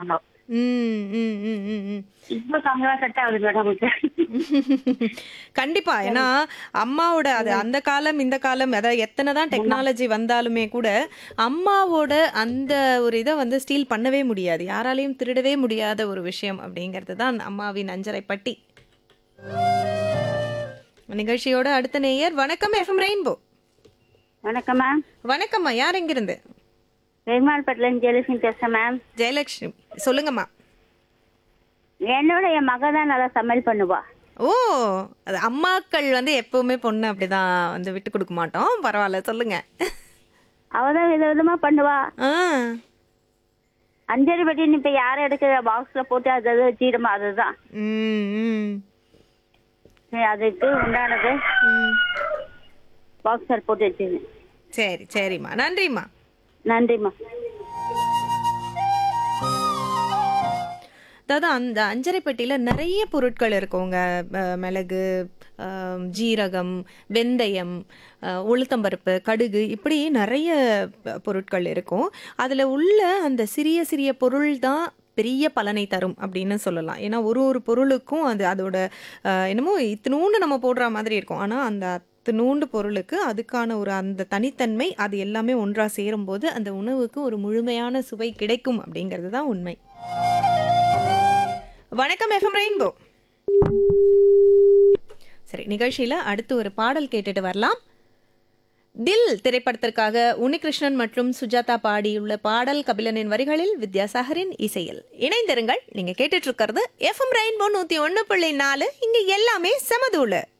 சாப்பிடுவாங்க ம் ம் ம் ம் ம் இப்போ சமையல் செட் ஆகுது மேடம் நமக்கு கண்டிப்பா ஏன்னா அம்மாவோட அது அந்த காலம் இந்த காலம் அதாவது எத்தனை தான் டெக்னாலஜி வந்தாலுமே கூட அம்மாவோட அந்த ஒரு இதை வந்து ஸ்டீல் பண்ணவே முடியாது யாராலையும் திருடவே முடியாத ஒரு விஷயம் அப்படிங்கிறது தான் அம்மாவின் அஞ்சரை பட்டி நிகழ்ச்சியோட அடுத்த நேயர் வணக்கம் எஃப்எம் ரெயின்போ வணக்கம் மேம் வணக்கம்மா யார் எங்கிருந்து பெருமாள்பட்டில ஜெயலட்சுமி பேசுறேன் மேம் ஜெயலட்சுமி சொல்லுங்கம்மா என்னோட என் மக தான் நல்லா சமையல் பண்ணுவா ஓ அது அம்மாக்கள் வந்து எப்பவுமே பொண்ணு அப்படிதான் வந்து விட்டு கொடுக்க மாட்டோம் பரவாயில்ல சொல்லுங்க அவ தான் வித விதமா பண்ணுவா ஆ அஞ்சரை பட்டின்னு இப்ப யாரும் எடுக்கிற பாக்ஸ்ல போட்டு அது அது வச்சிடுமா அதுதான் ம் ம் சரி, அதுக்கு உண்டானது ம். பாக்ஸர் போட்டு வச்சிருந்தேன் சரி சரிம்மா நன்றிம்மா நன்றிம்மா அதாவது அந்த அஞ்சரை பெட்டியில் நிறைய பொருட்கள் இருக்குங்க அஹ் மிளகு அஹ் ஜீரகம் வெந்தயம் அஹ் உளுத்தம்பருப்பு கடுகு இப்படி நிறைய ப- பொருட்கள் இருக்கும் அதில் உள்ள அந்த சிறிய சிறிய பொருள் தான் பெரிய பலனை தரும் அப்படின்னு சொல்லலாம் ஏன்னா ஒரு ஒரு பொருளுக்கும் அது அதோட அஹ், என்னமோ இத்தினூண்டு நம்ம போடுற மாதிரி இருக்கும் ஆனால் அந்த அத்தினூண்டு பொருளுக்கு அதுக்கான ஒரு அந்த தனித்தன்மை அது எல்லாமே ஒன்றாக சேரும்போது அந்த உணவுக்கு ஒரு முழுமையான சுவை கிடைக்கும் அப்படிங்கிறது தான் உண்மை வணக்கம் எஃப்எம் ரெயின்போ சரி நிகழ்ச்சியில அடுத்து ஒரு பாடல் கேட்டுட்டு வரலாம் தில் திரைப்படத்திற்காக உன்னிகிருஷ்ணன் மற்றும் சுஜாதா பாடியுள்ள பாடல் கபிலனின் வரிகளில் வித்யாசாகரின் இசையில் இணைந்திருங்கள் நீங்க கேட்டுட்டு இருக்கிறது எஃப்எம் ரெயின்போ நூத்தி ஒன்னு புள்ளி நாலு இங்க எல்லாமே சமதூளு